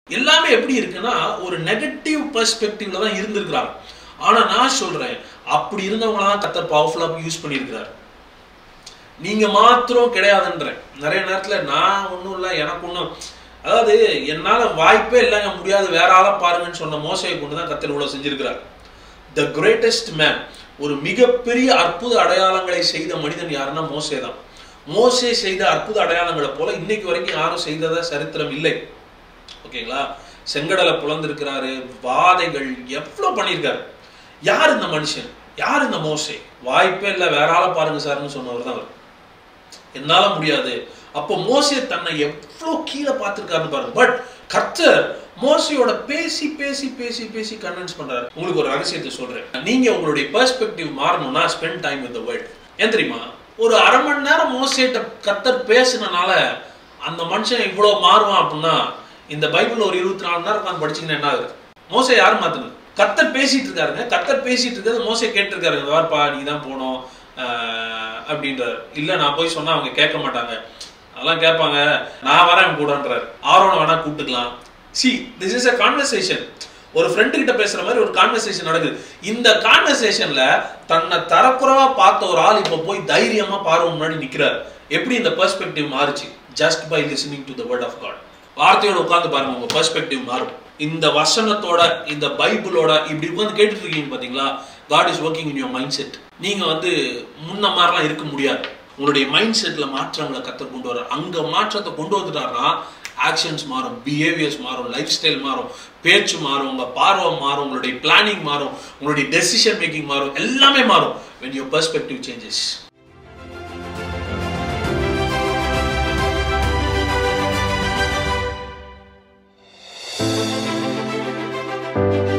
எல்லாமே எப்படி இருக்குன்னா ஒரு நெகட்டிவ் பெர்ஸ்பெக்டிவ்ல தான் இருந்திருக்கிறாங்க ஆனா நான் சொல்றேன் அப்படி இருந்தவங்கள தான் கத்தர் பவர்ஃபுல்லா யூஸ் பண்ணியிருக்கிறார் நீங்க மாத்திரம் கிடையாதுன்றேன் நிறைய நேரத்துல நான் ஒன்றும் இல்லை எனக்கு ஒன்றும் அதாவது என்னால வாய்ப்பே இல்லைங்க முடியாது வேற ஆளை பாருங்கன்னு சொன்ன மோசையை கொண்டு தான் கத்தர் இவ்வளவு செஞ்சிருக்கிறார் த கிரேட்டஸ்ட் மேன் ஒரு மிகப்பெரிய அற்புத அடையாளங்களை செய்த மனிதன் யாருன்னா மோசே தான் மோசே செய்த அற்புத அடையாளங்களை போல இன்னைக்கு வரைக்கும் யாரும் செய்ததா சரித்திரம் இல்லை ஓகேங்களா செங்கடலை புலந்திருக்கிறாரு வாதைகள் எவ்வளவு பண்ணியிருக்காரு யார் இந்த மனுஷன் யார் இந்த மோசே வாய்ப்பே இல்லை வேற ஆளை பாருங்க சார்னு சொன்னவர் தான் அவர் என்னால முடியாது அப்போ மோசே தன்னை எவ்வளோ கீழே பார்த்துருக்காருன்னு பாருங்க பட் கர்த்தர் மோசையோட பேசி பேசி பேசி பேசி கன்வின்ஸ் பண்றாரு உங்களுக்கு ஒரு ரகசியத்தை சொல்றேன் நீங்க உங்களுடைய பெர்ஸ்பெக்டிவ் மாறணும்னா spend time with the world ஏன் தெரியுமா ஒரு அரை மணி நேரம் மோசையிட்ட கர்த்தர் பேசினனால அந்த மனுஷன் இவ்வளவு மாறுவான் அப்படின்னா இந்த பைபிள் ஒரு இருபத்தி நாலு நேரம் உட்காந்து படிச்சீங்கன்னா என்ன ஆகுது மோசை யார் மாத்துனது கர்த்தர் பேசிட்டு இருக்காருங்க கர்த்தர் பேசிட்டு இருக்காரு மோசை கேட்டிருக்காரு இந்த வார்ப்பா நீ தான் போனோம் ஆஹ் அப்படின்றாரு இல்ல நான் போய் சொன்னா அவங்க கேட்க மாட்டாங்க அதெல்லாம் கேட்பாங்க நான் வரேன் கூடன்றாரு ஆரோனை வேணா கூப்பிட்டுக்கலாம் see this is a conversation ஒரு ஃப்ரெண்டு கிட்ட பேசுற மாதிரி ஒரு கான்வர்சேஷன் நடக்குது இந்த கான்வர்சேஷன்ல தன்னை தரக்குறவா பார்த்த ஒரு ஆள் இப்ப போய் தைரியமா பார்வை முன்னாடி நிக்கிறார் எப்படி இந்த பெர்ஸ்பெக்டிவ் மாறுச்சு just by listening to the word of God வார்த்தையோட உட்கார்ந்து பாருங்க உங்க பெர்ஸ்பெக்டிவ் மாறும் இந்த வசனத்தோட இந்த பைபிளோட இப்படி உட்கார்ந்து கேட்டுட்டு இருக்கீங்க பாத்தீங்களா God is working in your mindset நீங்க வந்து முன்ன மாதிரிலாம் இருக்க முடியாது உங்களுடைய மைண்ட் செட்ல மாற்றங்களை கத்த கொண்டு வர அங்க மாற்றத்தை கொண்டு வந்துட்டாருன்னா ஆக்ஷன்ஸ் மாறும் பிஹேவியர்ஸ் மாறும் லைஃப் ஸ்டைல் மாறும் பேச்சு மாறும் உங்க பார்வை மாறும் உங்களுடைய பிளானிங் மாறும் உங்களுடைய டெசிஷன் மேக்கிங் மாறும் எல்லாமே மாறும் when your perspective changes thank you